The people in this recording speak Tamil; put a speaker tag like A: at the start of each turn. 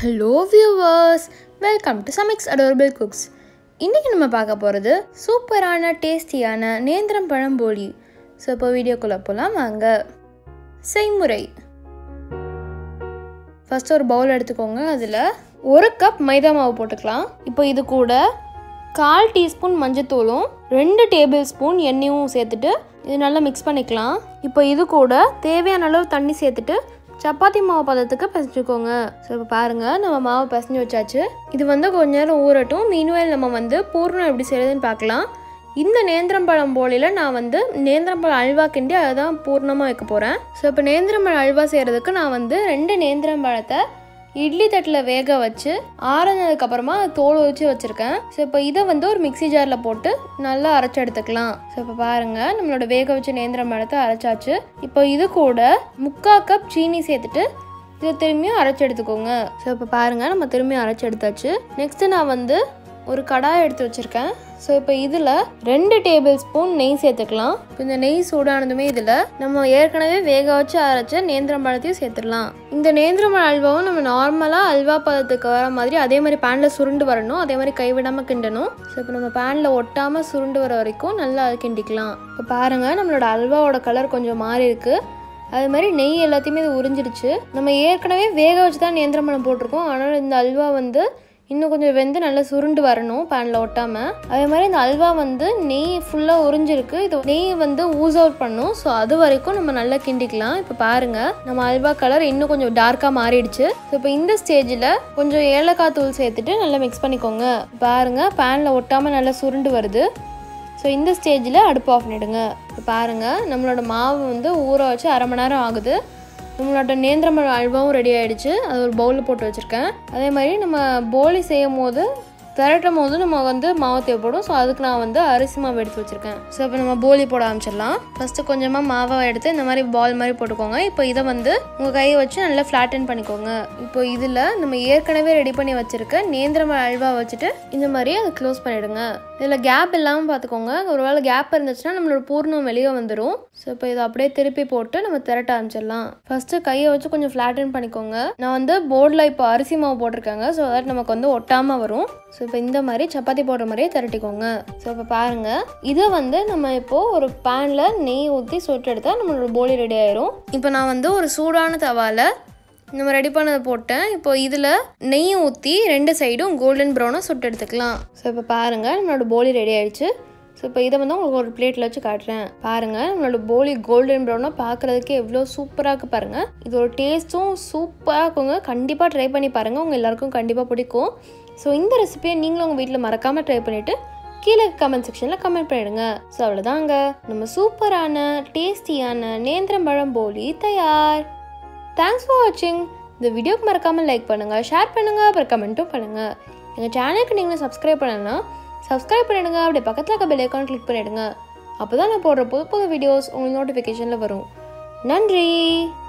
A: ஹலோ வியூவர்ஸ் வெல்கம் டு சமிக்ஸ் அடோரபிள் குக்ஸ் இன்றைக்கி நம்ம பார்க்க போகிறது சூப்பரான டேஸ்டியான நேந்திரம் பழம்போலி ஸோ இப்போ வீடியோக்குள்ளே போகலாம் வாங்க செய்முறை ஃபஸ்ட்டு ஒரு பவுல் எடுத்துக்கோங்க அதில் ஒரு கப் மைதா மாவு போட்டுக்கலாம் இப்போ இது கூட கால் டீஸ்பூன் மஞ்சத்தூளும் ரெண்டு டேபிள் ஸ்பூன் எண்ணெயும் சேர்த்துட்டு இது நல்லா மிக்ஸ் பண்ணிக்கலாம் இப்போ இது கூட தேவையான அளவு தண்ணி சேர்த்துட்டு சப்பாத்தி மாவு பதத்துக்கு பிசைஞ்சுக்கோங்க ஸோ இப்போ பாருங்கள் நம்ம மாவு பிசைஞ்சு வச்சாச்சு இது வந்து கொஞ்ச நேரம் ஊறட்டும் மீன்வேல் நம்ம வந்து பூர்ணம் எப்படி செய்யுதுன்னு பார்க்கலாம் இந்த நேந்திரம்பழம் போலியில் நான் வந்து நேந்திரம்பழம் அல்வா கிண்டி அதை தான் பூர்ணமாக வைக்க போகிறேன் ஸோ இப்போ நேந்திரம்பழம் அல்வா செய்கிறதுக்கு நான் வந்து ரெண்டு நேந்திரம்பழத்தை இட்லி தட்டில் வேக வச்சு ஆறுனதுக்கப்புறமா தோல் வச்சு வச்சுருக்கேன் ஸோ இப்போ இதை வந்து ஒரு மிக்சி ஜாரில் போட்டு நல்லா அரைச்சி எடுத்துக்கலாம் ஸோ இப்போ பாருங்கள் நம்மளோட வேக வச்ச நேந்திரம் பழத்தை அரைச்சாச்சு இப்போ இது கூட முக்கால் கப் சீனி சேர்த்துட்டு இதை திரும்பியும் அரைச்சி எடுத்துக்கோங்க ஸோ இப்போ பாருங்கள் நம்ம திரும்பியும் அரைச்சி எடுத்தாச்சு நெக்ஸ்ட்டு நான் வந்து ஒரு கடாய் எடுத்து வச்சுருக்கேன் ஸோ இப்போ இதில் ரெண்டு டேபிள் ஸ்பூன் நெய் சேர்த்துக்கலாம் இப்போ இந்த நெய் சூடானதுமே இதில் நம்ம ஏற்கனவே வேக வச்சு அரைச்ச நேந்திரம் பழத்தையும் சேர்த்துடலாம் இந்த நேந்திரம் பழ அல்வாவும் நம்ம நார்மலாக அல்வா பதத்துக்கு வர மாதிரி அதே மாதிரி பேனில் சுருண்டு வரணும் அதே மாதிரி கைவிடாமல் கிண்டணும் ஸோ இப்போ நம்ம பேனில் ஒட்டாமல் சுருண்டு வர வரைக்கும் நல்லா கிண்டிக்கலாம் இப்போ பாருங்கள் நம்மளோட அல்வாவோட கலர் கொஞ்சம் மாறி இருக்கு அது மாதிரி நெய் எல்லாத்தையுமே இது உறிஞ்சிடுச்சு நம்ம ஏற்கனவே வேக வச்சு தான் நேந்திரம் பழம் போட்டிருக்கோம் ஆனால் இந்த அல்வா வந்து இன்னும் கொஞ்சம் வெந்து நல்லா சுருண்டு வரணும் பேனில் ஒட்டாமல் அதே மாதிரி இந்த அல்வா வந்து நெய் ஃபுல்லாக உறிஞ்சிருக்கு இது நெய் வந்து ஊஸ் அவுட் பண்ணும் ஸோ அது வரைக்கும் நம்ம நல்லா கிண்டிக்கலாம் இப்போ பாருங்கள் நம்ம அல்வா கலர் இன்னும் கொஞ்சம் டார்க்காக மாறிடுச்சு ஸோ இப்போ இந்த ஸ்டேஜில் கொஞ்சம் ஏலக்காய் தூள் சேர்த்துட்டு நல்லா மிக்ஸ் பண்ணிக்கோங்க பாருங்கள் பேனில் ஒட்டாமல் நல்லா சுருண்டு வருது ஸோ இந்த ஸ்டேஜில் அடுப்பு ஆஃப் பண்ணிடுங்க இப்போ பாருங்கள் நம்மளோட மாவு வந்து ஊற வச்சு அரை மணி நேரம் ஆகுது நம்மளோட நேந்திரமழை அல்வாவும் ரெடி ஆகிடுச்சு அது ஒரு பவுலில் போட்டு வச்சுருக்கேன் அதே மாதிரி நம்ம போலி செய்யும் போது திரட்டும் போது நம்ம வந்து மாவு தேவைப்படும் ஸோ அதுக்கு நான் வந்து அரிசி மாவு எடுத்து வச்சுருக்கேன் ஸோ இப்போ நம்ம போலி போட ஆரம்பிச்சிடலாம் ஃபஸ்ட்டு கொஞ்சமாக மாவை எடுத்து இந்த மாதிரி பால் மாதிரி போட்டுக்கோங்க இப்போ இதை வந்து உங்கள் கையை வச்சு நல்லா ஃப்ளாட்டன் பண்ணிக்கோங்க இப்போ இதில் நம்ம ஏற்கனவே ரெடி பண்ணி வச்சுருக்க நேந்திரமழை அல்வா வச்சுட்டு இந்த மாதிரி அதை க்ளோஸ் பண்ணிவிடுங்க இதில் கேப் இல்லாமல் பார்த்துக்கோங்க ஒருவேளை கேப் இருந்துச்சுன்னா நம்மளோட பூர்ணம் வெளியே வந்துடும் ஸோ இப்போ இதை அப்படியே திருப்பி போட்டு நம்ம திரட்ட ஆரம்பிச்சிடலாம் ஃபஸ்ட்டு கையை வச்சு கொஞ்சம் ஃப்ளாட்டன் பண்ணிக்கோங்க நான் வந்து போர்டில் இப்போ அரிசி மாவு போட்டிருக்காங்க ஸோ தட் நமக்கு வந்து ஒட்டாமல் வரும் ஸோ இப்போ இந்த மாதிரி சப்பாத்தி போடுற மாதிரியே திரட்டிக்கோங்க ஸோ இப்போ பாருங்கள் இதை வந்து நம்ம இப்போது ஒரு பேனில் நெய் ஊற்றி சுட்டு எடுத்தால் நம்மளோட போலி ரெடி ஆயிரும் இப்போ நான் வந்து ஒரு சூடான தவாவில் நம்ம ரெடி பண்ணதை போட்டேன் இப்போ இதில் நெய் ஊற்றி ரெண்டு சைடும் கோல்டன் ப்ரௌனாக சுட்டு எடுத்துக்கலாம் ஸோ இப்போ பாருங்கள் நம்மளோட போலி ரெடி ஆயிடுச்சு ஸோ இப்போ இதை வந்து உங்களுக்கு ஒரு பிளேட்டில் வச்சு காட்டுறேன் பாருங்கள் நம்மளோட போலி கோல்டன் ப்ரௌனாக பார்க்குறதுக்கே எவ்வளோ சூப்பராக இருக்கு பாருங்கள் இதோட டேஸ்ட்டும் சூப்பராக இருக்குங்க கண்டிப்பாக ட்ரை பண்ணி பாருங்கள் உங்கள் எல்லாருக்கும் கண்டிப்பாக பிடிக்கும் ஸோ இந்த ரெசிபியை நீங்களும் உங்கள் வீட்டில் மறக்காமல் ட்ரை பண்ணிவிட்டு கீழே கமெண்ட் செக்ஷனில் கமெண்ட் பண்ணிடுங்க ஸோ அவ்வளோதாங்க நம்ம சூப்பரான டேஸ்டியான நேந்திரம்பழம் போலி தயார் தேங்க்ஸ் ஃபார் வாட்சிங் இந்த வீடியோக்கு மறக்காமல் லைக் பண்ணுங்கள் ஷேர் பண்ணுங்கள் அப்புறம் கமெண்ட்டும் பண்ணுங்கள் எங்கள் சேனலுக்கு நீங்களும் சப்ஸ்கிரைப் பண்ணலன்னா சப்ஸ்கிரைப் பண்ணிடுங்க அப்படியே பக்கத்தில் இருக்க பெல் ஐக்கான் கிளிக் பண்ணிவிடுங்க அப்போ தான் நான் போடுற புது புது வீடியோஸ் உங்களுக்கு நோட்டிஃபிகேஷனில் வரும் நன்றி